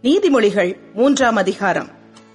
நீதிமொழிகள் மூன்றாம் அதிகாரம்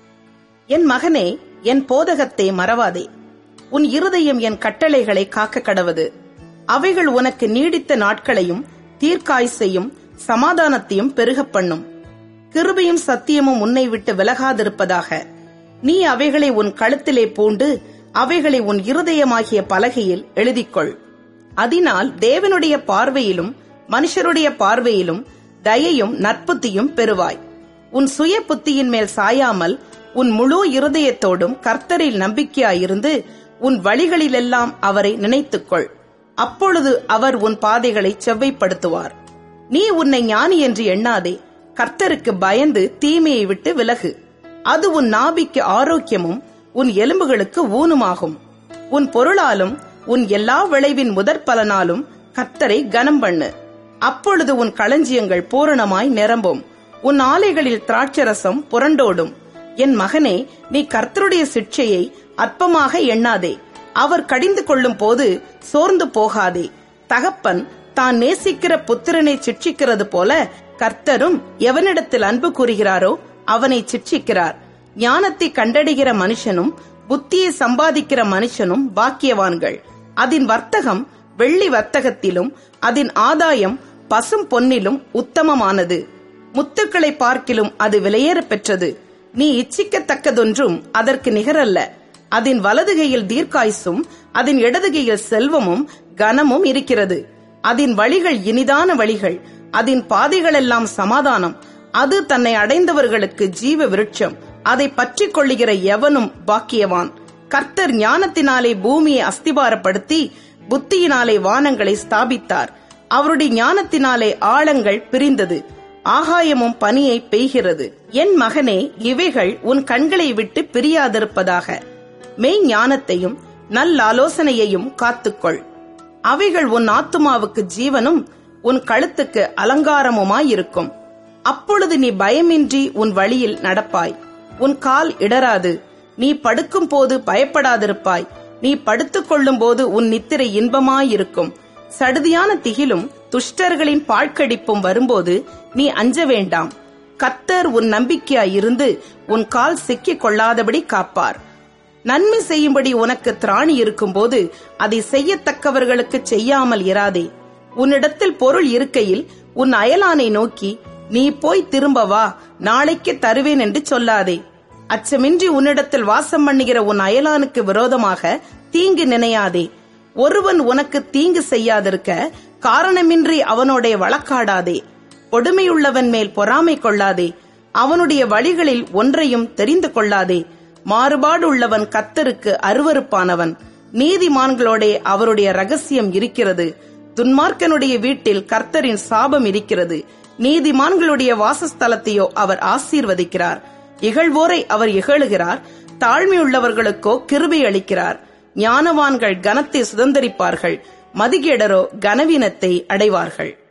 என் மகனே என் போதகத்தை மறவாதே உன் இருதயம் என் கட்டளைகளை காக்க கடவது அவைகள் உனக்கு நீடித்த நாட்களையும் தீர்க்காயுசையும் சமாதானத்தையும் பெருகப் பண்ணும் கிருபையும் சத்தியமும் உன்னை விட்டு விலகாதிருப்பதாக நீ அவைகளை உன் கழுத்திலே பூண்டு அவைகளை உன் இருதயமாகிய பலகையில் எழுதிக்கொள் அதனால் தேவனுடைய பார்வையிலும் மனுஷருடைய பார்வையிலும் தயையும் நற்புத்தியும் பெறுவாய் உன் சுய புத்தியின் மேல் சாயாமல் உன் முழு இருதயத்தோடும் கர்த்தரில் நம்பிக்கையாயிருந்து உன் வழிகளிலெல்லாம் அவரை நினைத்துக்கொள் அப்பொழுது அவர் உன் பாதைகளை செவ்வைப்படுத்துவார் நீ உன்னை ஞானி என்று எண்ணாதே கர்த்தருக்கு பயந்து தீமையை விட்டு விலகு அது உன் நாபிக்கு ஆரோக்கியமும் உன் எலும்புகளுக்கு ஊனுமாகும் உன் பொருளாலும் உன் எல்லா விளைவின் முதற் பலனாலும் கர்த்தரை கனம் பண்ணு அப்பொழுது உன் களஞ்சியங்கள் பூரணமாய் நிரம்பும் உன் ஆலைகளில் திராட்சரசம் புரண்டோடும் என் மகனே நீ கர்த்தருடைய சிக்ஷையை அற்பமாக எண்ணாதே அவர் கடிந்து கொள்ளும் போது சோர்ந்து போகாதே தகப்பன் தான் நேசிக்கிற புத்திரனை சிட்சிக்கிறது போல கர்த்தரும் எவனிடத்தில் அன்பு கூறுகிறாரோ அவனை சிட்சிக்கிறார் ஞானத்தை கண்டடைகிற மனுஷனும் புத்தியை சம்பாதிக்கிற மனுஷனும் பாக்கியவான்கள் அதன் வர்த்தகம் வெள்ளி வர்த்தகத்திலும் அதன் ஆதாயம் பசும் பொன்னிலும் உத்தமமானது முத்துக்களை பார்க்கிலும் அது விலையேற பெற்றது நீ இச்சிக்கத்தக்கதொன்றும் அதற்கு நிகரல்ல அதன் வலதுகையில் தீர்க்காயுசும் அதன் இடதுகையில் செல்வமும் கனமும் இருக்கிறது அதன் வழிகள் இனிதான வழிகள் அதன் பாதைகளெல்லாம் சமாதானம் அது தன்னை அடைந்தவர்களுக்கு ஜீவ விருட்சம் அதை பற்றி கொள்ளுகிற எவனும் பாக்கியவான் கர்த்தர் ஞானத்தினாலே பூமியை அஸ்திபாரப்படுத்தி புத்தியினாலே வானங்களை ஸ்தாபித்தார் அவருடைய ஞானத்தினாலே ஆழங்கள் பிரிந்தது ஆகாயமும் பனியை பெய்கிறது என் மகனே இவைகள் உன் கண்களை விட்டு பிரியாதிருப்பதாக மெய் ஞானத்தையும் நல்லாலோசனையையும் காத்துக்கொள் அவைகள் உன் ஆத்துமாவுக்கு ஜீவனும் உன் கழுத்துக்கு அலங்காரமுமாயிருக்கும் அப்பொழுது நீ பயமின்றி உன் வழியில் நடப்பாய் உன் கால் இடராது நீ படுக்கும் போது பயப்படாதிருப்பாய் நீ படுத்துக் கொள்ளும் போது உன் நித்திரை இன்பமாயிருக்கும் சடுதியான திகிலும் துஷ்டர்களின் பாழ்கடிப்பும் வரும்போது நீ அஞ்ச வேண்டாம் கத்தர் உன் நம்பிக்கையாயிருந்து உன் கால் சிக்கிக் கொள்ளாதபடி காப்பார் நன்மை செய்யும்படி உனக்கு திராணி இருக்கும்போது அதை செய்யத்தக்கவர்களுக்கு செய்யாமல் இராதே உன்னிடத்தில் பொருள் இருக்கையில் உன் அயலானை நோக்கி நீ போய் திரும்ப வா நாளைக்கு தருவேன் என்று சொல்லாதே அச்சமின்றி உன்னிடத்தில் வாசம் பண்ணுகிற உன் அயலானுக்கு விரோதமாக தீங்கு நினையாதே ஒருவன் உனக்கு தீங்கு செய்யாதிருக்க காரணமின்றி அவனோட வழக்காடாதே கொடுமையுள்ளவன் மேல் பொறாமை கொள்ளாதே அவனுடைய வழிகளில் ஒன்றையும் தெரிந்து கொள்ளாதே மாறுபாடு உள்ளவன் கத்தருக்கு அருவருப்பானவன் நீதிமான்களோட அவருடைய ரகசியம் இருக்கிறது துன்மார்க்கனுடைய வீட்டில் கர்த்தரின் சாபம் இருக்கிறது நீதிமான்களுடைய வாசஸ்தலத்தையோ அவர் ஆசீர்வதிக்கிறார் இகழ்வோரை அவர் இகழுகிறார் தாழ்மையுள்ளவர்களுக்கோ கிருபை அளிக்கிறார் ஞானவான்கள் கனத்தை சுதந்திரிப்பார்கள் மதிகேடரோ கனவீனத்தை அடைவார்கள்